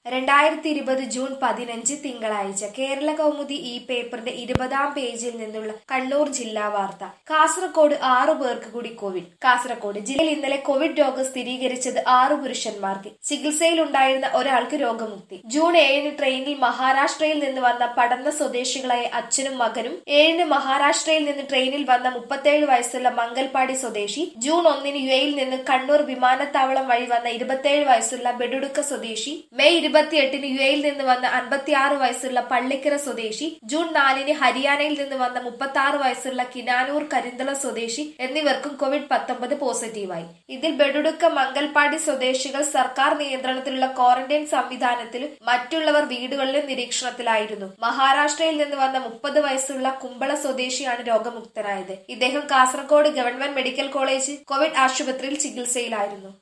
രണ്ടായിരത്തി ഇരുപത് ജൂൺ പതിനഞ്ച് തിങ്കളാഴ്ച കേരള കൗമുദി ഈ പേപ്പറിന്റെ ഇരുപതാം പേജിൽ നിന്നുള്ള കണ്ണൂർ ജില്ലാ വാർത്ത കാസർകോട് ആറു പേർക്ക് കൂടി കോവിഡ് കാസർകോട് ജില്ലയിൽ ഇന്നലെ കോവിഡ് രോഗം സ്ഥിരീകരിച്ചത് ആറു പുരുഷന്മാർക്ക് ചികിത്സയിലുണ്ടായിരുന്ന ഒരാൾക്ക് രോഗമുക്തി ജൂൺ ഏഴിന് ട്രെയിനിൽ മഹാരാഷ്ട്രയിൽ നിന്ന് വന്ന പടന്ന സ്വദേശികളായ അച്ഛനും മകനും ഏഴിന് മഹാരാഷ്ട്രയിൽ നിന്ന് ട്രെയിനിൽ വന്ന മുപ്പത്തേഴ് വയസ്സുള്ള മംഗൽപാടി സ്വദേശി ജൂൺ ഒന്നിന് യു എയിൽ നിന്ന് കണ്ണൂർ വിമാനത്താവളം വഴി വന്ന ഇരുപത്തേഴ് വയസ്സുള്ള ബെഡുടുക്ക സ്വദേശി മെയ് ഇരുപത്തിയെട്ടിന് യു എയിൽ നിന്ന് വന്ന അൻപത്തിയാറ് വയസ്സുള്ള പള്ളിക്കര സ്വദേശി ജൂൺ നാലിന് ഹരിയാനയിൽ നിന്ന് വന്ന മുപ്പത്തി ആറ് വയസ്സുള്ള കിനാനൂർ കരിന്തള സ്വദേശി എന്നിവർക്കും കോവിഡ് പത്തൊമ്പത് പോസിറ്റീവായി ഇതിൽ ബെഡുടുക്ക മംഗൽപാടി സ്വദേശികൾ സർക്കാർ നിയന്ത്രണത്തിലുള്ള ക്വാറന്റൈൻ സംവിധാനത്തിലും മറ്റുള്ളവർ വീടുകളിലും നിരീക്ഷണത്തിലായിരുന്നു മഹാരാഷ്ട്രയിൽ നിന്ന് വന്ന മുപ്പത് വയസ്സുള്ള കുമ്പള സ്വദേശിയാണ് രോഗമുക്തനായത് ഇദ്ദേഹം Kasaragod government medical college covid ആശുപത്രിയിൽ ചികിത്സയിലായിരുന്നു